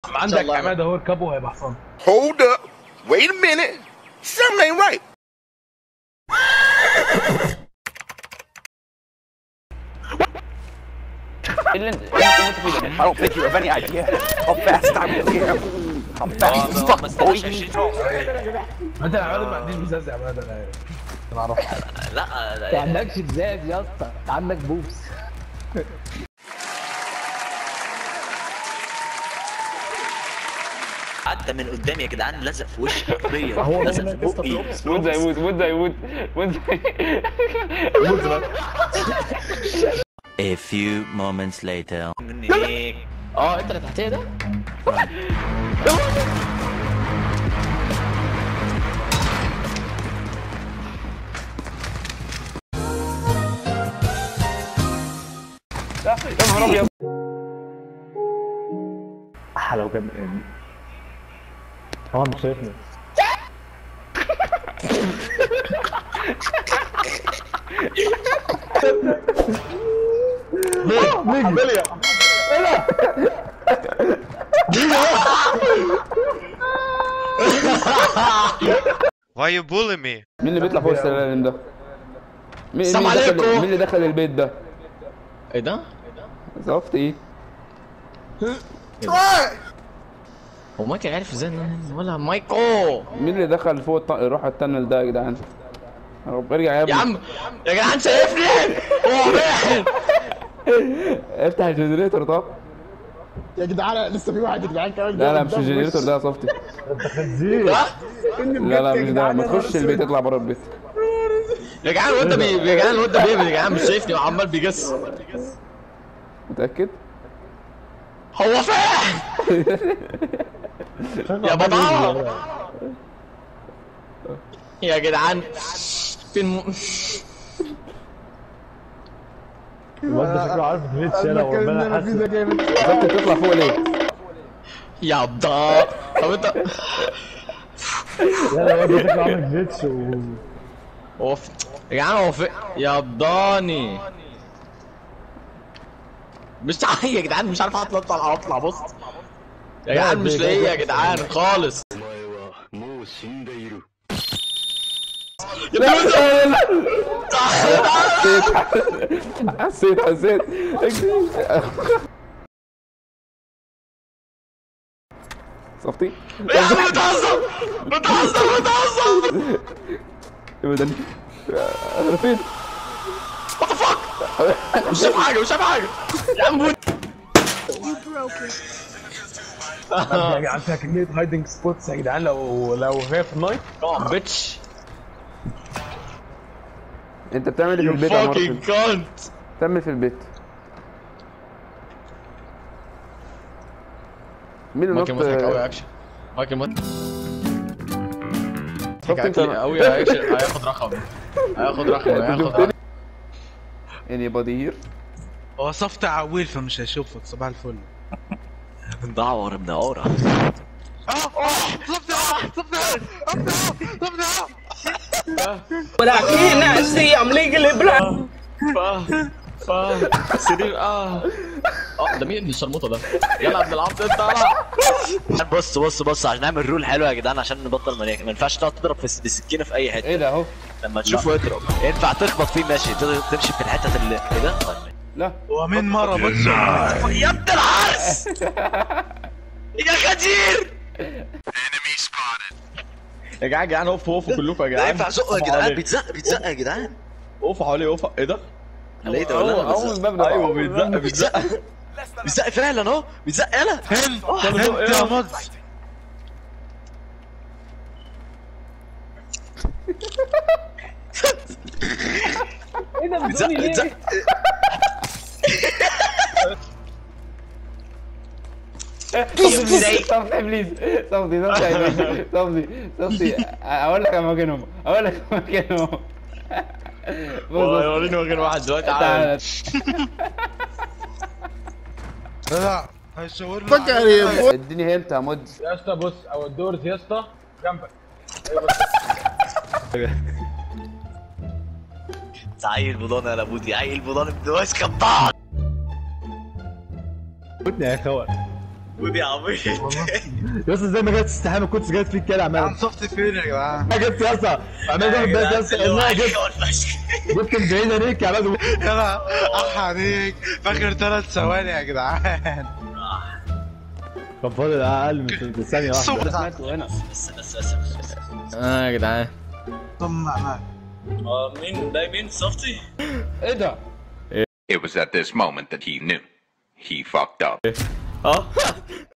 عندك عماد اهو اركبه هيبقى حصان Hold up. Wait a minute. Something ain't right. I don't think you have any idea how fast I am here. How fast as fuck, boy. ما انت يا عماد ما عنديش بزاز يا عماد انا انا اعرف لا ما عندكش ازاز يا اسطى انت عندك بوبس عدى من قدامي يا جدعان لزق في وشي حرفيا هو لزق ده في لسه بقي بيوبس. وين ده يموت وين ده يموت وين ده A few moments later. مني ايه اه انت اللي تحتيه ده يا نهار ابيض لو كان يعني هو مش شايفني Why you bully me? مين اللي بيطلع فوق السلالم ده؟ مين السلام مين دخل عليكم. مين اللي دخل البيت ده؟ ايه ده؟ ظبط ايه؟ هو مايكل عارف ازاي ان انا ولا مايكل مين اللي دخل فوق الط... روح التنل ده يا جدعان؟ يا رب ارجع يا ابني يا عم يا جدعان شايفني هو فين افتح الجنريتور طب يا جدعان لسه في واحد يا جدعان كمان لا لا مش الجنريتور ده يا صفتي لا لا مش ده ما تخش البيت اطلع بره البيت يا جدعان الواد ده بي- يا جدعان الواد ده بيعمل يا جدعان مش شايفني وعمال بيجس متأكد؟ هو فين يا بضاعة يا جدعان فين م... الواد ده شكله عارف ان الشارع وعمال حاسس صفتي تطلع فوق ليه؟ يا بضاعة طب انت لا لا الواد ده شكله عامل جليتش و هو في... يا جدعان هو في يا بضاني مش عارف يا جدعان مش عارف اطلع اطلع اطلع بص يا جدعان مش لاقيه يا جدعان خالص حسيت حسيت صفتي يا عم بتهزر بتهزر بتهزر ابدا انا فين؟ مش شايف حاجه مش شايف حاجه يا عم بوت يا جدعان فيها كمية هايدنج سبوتس يا جدعان لو لو هي في النايت كمان بيتش انت بتعمل ايه في البيت يا فاكينج مارتن؟ كانت بتعمل إيه في البيت مين اللي مايكل مضحك قوي يا نط اكشن مايكل مضحك صفتي انت قوي يا اكشن هياخد رقم هياخد رقم هياخد رقم anybody here هو صفت عويل فمش هيشوفك صباح الفل بندعور بندعورة ف ف سرير اه اه ده مين ابن الشرموطه ده يلا يا ابن العبد انت يلا بص بص بص عشان نعمل رول حلو يا جدعان عشان نبطل مناك ما ينفعش تقعد تضرب في الس- بالسكينه في اي حته ايه ده اهو لما تشوفه اضرب ينفع تخبط فيه ماشي تقدر تمشي في الحتت اللي ايه ده طيب. لا هو مين مرة بص يا ابن العرس يا خدير يا جدعان يا جدعان وقفوا وقفوا كلكم يا لا جدعان ينفع زقه يا جدعان بيتزق بيتزق يا جدعان وقفوا حواليه وقفوا ايه ده؟ على ايه ده ولا انا اول بتزق باب ده ايوه بيتزق بيتزق بيتزق فعلا اهو بيتزق يلا انت يا مجز بيتزق بيتزق صفتي بليز صفتي صفتي صفتي صفتي اقول لك اماكنهم اقول لك اماكنهم بص بص وريني مكان واحد دلوقتي تعالى تعالى لا هيشاور له فكر يا اديني هنت يا مد يا اسطى بص او الدورز يا اسطى جنبك عيل بضانة يا لابودي عيل بضانة ابن واسكة بعض خدني يا اخوان ودي عبيط يا اسطى ازاي ما جاتش استحامه كنت جات فيك كده عم عمال صفتي فين يا جدعان ما جبت يا اسطى عمال باخد بالك يا اسطى ازاي جبت جبت من بعيد عليك يا عمال يلا اح عليك فاكر ثلاث ثواني يا جدعان كان فاضل اقل من ثانيه واحده صوت بس بس بس بس اه يا جدعان ثم معاك اه مين ده مين صفتي؟ ايه ده؟ It was at this moment that he knew. He fucked up. اه